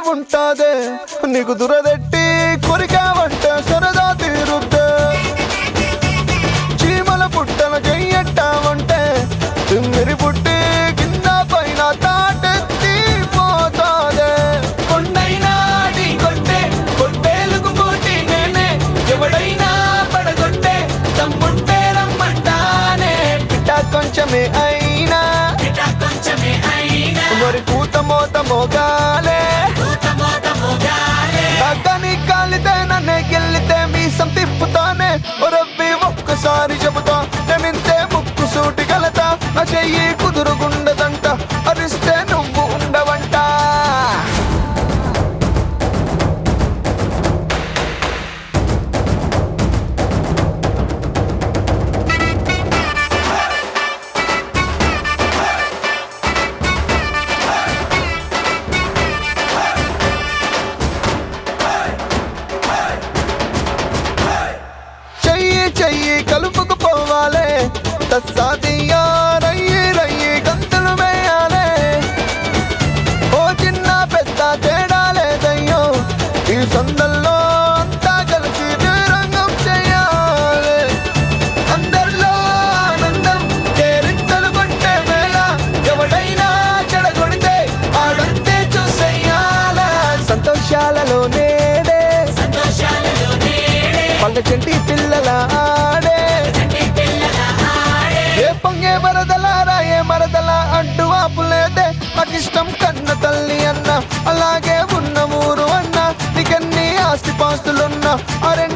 ఉంటాదే నీకు దురదెట్టి కొరికావంటే సరదా తీరుద్దే చీమల పుట్టల చెయ్యట్టావంటే తిమ్మిరి పుట్టి కింద పైన తాటెత్తి పోతాదే కొండైనా ఢీ కొట్టే కొట్టేలుకు పోటీ నేనే ఎవడైనా పడగొట్టే తమ్ముంటే రమ్మంటానే పిట్ట కొంచెమే అయినా ఇట కొంచెమే అయినా మరి కూత మోత మోగాలే పూత మోత మోగాలే దగ్గని కాలితే నన్నే గెల్లితే మీసం తిప్పుతానే ఓ రబ్బి ఒక్కసారి చెబుతా నేనింతే ముక్కు సూటి కలత నా చెయ్యి కుదురుగుండదంట అరిస్తే నువ్వు ఉండవంట చెయ్యి చెయ్యి కలుపుకు పోవాలే తస్సాదియా రయ్యి రయ్యి గంతులు వేయాలే ఓ చిన్న పెద్ద తేడా లేదయ్యో ఈ సందల్లో అంతా కలిసి రంగం చెయ్యాలి అందరిలో ఆనందం కేరింతలు కొట్టే వేళ ఎవడైనా చెడగొడితే ఆడంతే చూసేయాల సంతోషాలలో నేడే సంతోషాలలో నేడే పండ చెంటి పిల్లల ఆడే నీ పిల్లల ఆడే ఏ పొంగే వరదలారా ఏ మరదల అంటూ ఆపులేదే నాకిష్టం కన్న తల్లి అన్న అలాగే ఉన్న ఊరు అన్న నీకెన్ని ఆస్తి పాస్తులున్నా అరే